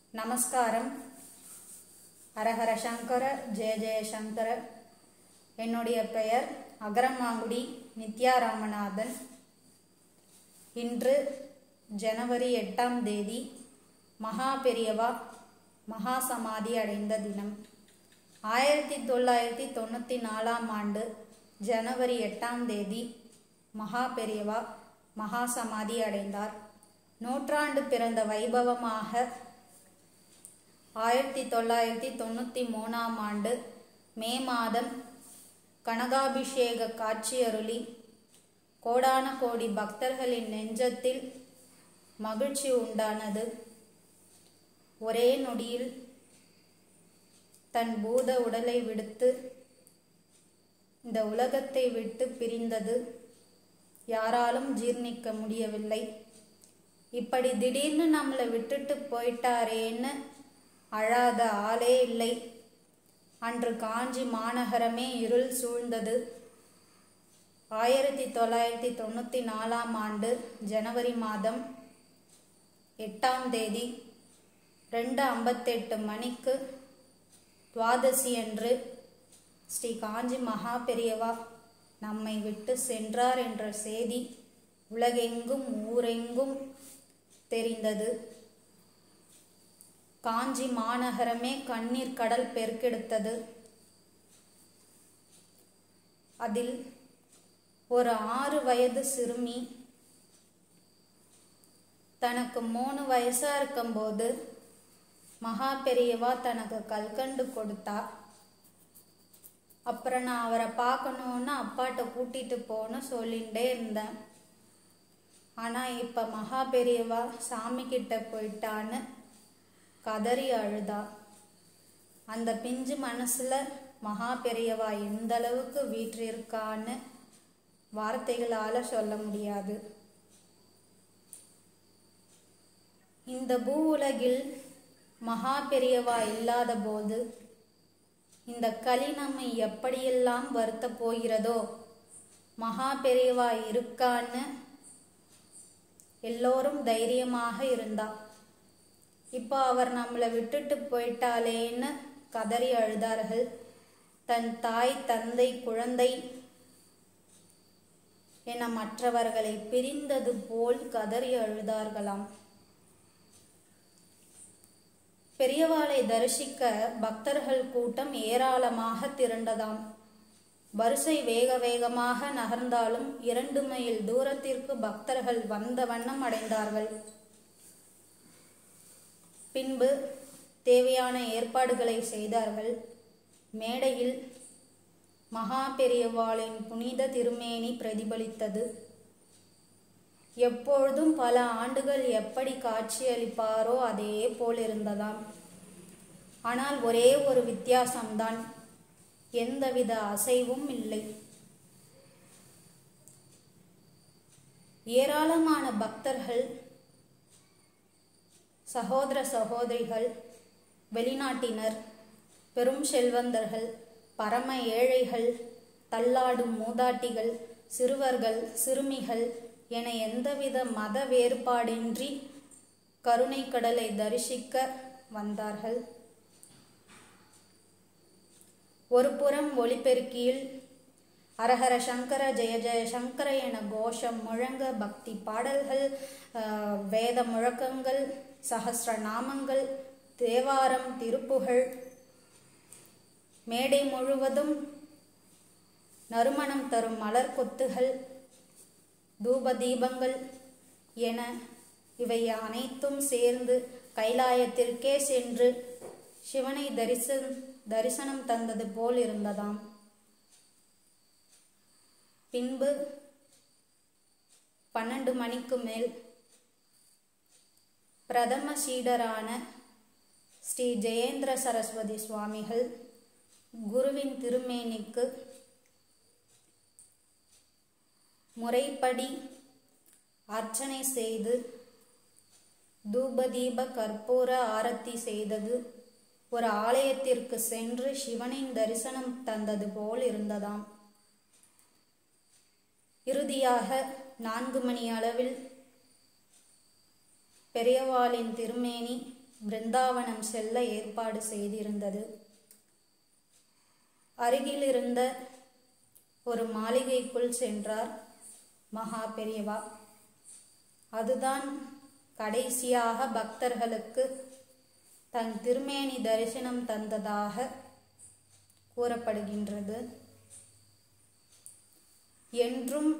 நமஸ்காரம் ஹரஹர சங்கர ஜெய ஜெய சங்கர என்னுடைய பெயர் அகரமாங்குடி நித்யா ராமநாதன் இன்று ஜனவரி எட்டாம் தேதி மகா பெரியவா மகா சமாதி அடைந்த தினம் ஆயிரத்தி தொள்ளாயிரத்தி தொண்ணூற்றி நாலாம் ஆண்டு ஜனவரி எட்டாம் தேதி மகா பெரியவா மகா சமாதி அடைந்தார் நூற்றாண்டு பிறந்த வைபவமாக ஆயிரத்தி தொள்ளாயிரத்தி தொண்ணூற்றி மூணாம் ஆண்டு மே மாதம் கனகாபிஷேக காட்சியருளி கோடான கோடி பக்தர்களின் நெஞ்சத்தில் மகிழ்ச்சி உண்டானது ஒரே நொடியில் தன் பூத உடலை விடுத்து இந்த உலகத்தை விட்டு பிரிந்தது யாராலும் ஜீர்ணிக்க முடியவில்லை இப்படி திடீர்னு நம்மளை விட்டுட்டு போயிட்டாரேன்னு அழாத ஆளே இல்லை அன்று காஞ்சி மாநகரமே இருள் சூழ்ந்தது ஆயிரத்தி தொள்ளாயிரத்தி தொண்ணூற்றி நாலாம் ஆண்டு ஜனவரி மாதம் எட்டாம் தேதி ரெண்டு ஐம்பத்தெட்டு மணிக்கு துவாதசி அன்று ஸ்ரீ காஞ்சி மகா பெரியவா நம்மை விட்டு சென்றார் என்ற செய்தி உலகெங்கும் ஊரெங்கும் தெரிந்தது காஞ்சி மாநகரமே கண்ணீர் கடல் பெருக்கெடுத்தது அதில் ஒரு ஆறு வயது சிறுமி தனக்கு மூணு வயசா இருக்கும்போது மகா பெரியவா தனக்கு கல்கண்டு கொடுத்தா அப்புறம் நான் அவரை பார்க்கணுன்னு அப்பாட்ட கூட்டிட்டு போன்னு சொல்லிகிட்டே இருந்தேன் ஆனால் இப்போ மகா பெரியவா சாமி கிட்ட போயிட்டான்னு கதறி அழுதா அந்த பிஞ்சு மனசுல மகா பெரியவா எந்த அளவுக்கு வீற்றிருக்கான்னு வார்த்தைகளால சொல்ல முடியாது இந்த பூ உலகில் மகா பெரியவா இல்லாத போது இந்த களி நம்மை எப்படியெல்லாம் வருத்த போகிறதோ மகா பெரியவா இருக்கான்னு எல்லோரும் தைரியமாக இருந்தா இப்போ அவர் நம்மளை விட்டுட்டு போயிட்டாலேன்னு கதறி அழுதார்கள் தன் தாய் தந்தை குழந்தை என மற்றவர்களை பிரிந்தது போல் கதறி அழுதார்களாம் பெரியவாளை தரிசிக்க பக்தர்கள் கூட்டம் ஏராளமாக திரண்டதாம் வரிசை வேக வேகமாக நகர்ந்தாலும் இரண்டு மைல் தூரத்திற்கு பக்தர்கள் வந்த வண்ணம் அடைந்தார்கள் பின்பு தேவையான ஏற்பாடுகளை செய்தார்கள் மேடையில் மகா பெரியவாளின் புனித திருமேனி பிரதிபலித்தது எப்பொழுதும் பல ஆண்டுகள் எப்படி காட்சியளிப்பாரோ அதே போல் இருந்ததாம் ஆனால் ஒரே ஒரு வித்தியாசம்தான் எந்தவித அசைவும் இல்லை ஏராளமான பக்தர்கள் சகோதர சகோதரிகள் வெளிநாட்டினர் பெரும் செல்வந்தர்கள் பரம ஏழைகள் தள்ளாடும் மூதாட்டிகள் சிறுவர்கள் சிறுமிகள் என எந்தவித மத வேறுபாடின்றி கருணை கடலை தரிசிக்க வந்தார்கள் ஒரு புறம் ஒளிபெருக்கியில் அரஹர சங்கர ஜெய ஜெய சங்கர என கோஷம் முழங்க பக்தி பாடல்கள் வேத முழக்கங்கள் சகசிர நாமங்கள் தேவாரம் திருப்புகழ் மேடை முழுவதும் நறுமணம் தரும் மலர் கொத்துகள் தூப தீபங்கள் என இவை அனைத்தும் சேர்ந்து கைலாயத்திற்கே சென்று சிவனை தரிச தரிசனம் தந்தது போல் இருந்ததாம் பின்பு பன்னெண்டு மணிக்கு மேல் பிரதம சீடரான ஸ்ரீ ஜெயேந்திர சரஸ்வதி சுவாமிகள் குருவின் திருமேனிக்கு முறைப்படி அர்ச்சனை செய்து தூபதீப கற்பூர ஆரத்தி செய்தது ஒரு ஆலயத்திற்கு சென்று சிவனின் தரிசனம் தந்தது போல் இருந்ததாம் இறுதியாக நான்கு மணி அளவில் பெரியவாளின் திருமேனி பிருந்தாவனம் செல்ல ஏற்பாடு செய்திருந்தது அருகிலிருந்த ஒரு மாளிகைக்குள் சென்றார் மகா பெரியவா அதுதான் கடைசியாக பக்தர்களுக்கு தன் திருமேனி தரிசனம் தந்ததாக கூறப்படுகின்றது என்றும்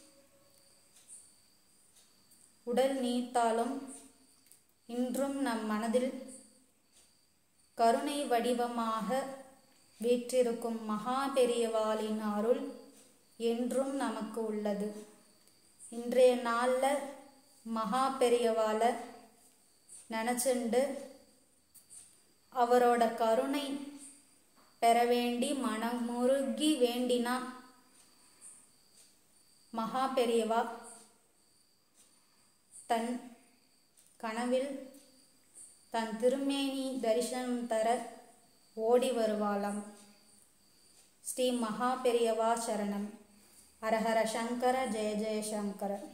உடல் நீத்தாலும் இன்றும் நம் மனதில் கருணை வடிவமாக வீற்றிருக்கும் மகா பெரியவாளின் அருள் என்றும் நமக்கு உள்ளது இன்றைய நாளில் மகா பெரியவாளை நினச்சிண்டு அவரோட கருணை பெற வேண்டி மனமுருகி வேண்டினா மகா பெரியவா தன் கனவில் தன் திருமேனி தரிசனம் தர ஓடி வருவாளாம் ஸ்ரீ மகா பெரியவா சரணம் ஹரஹர சங்கர ஜெய ஜெய சங்கர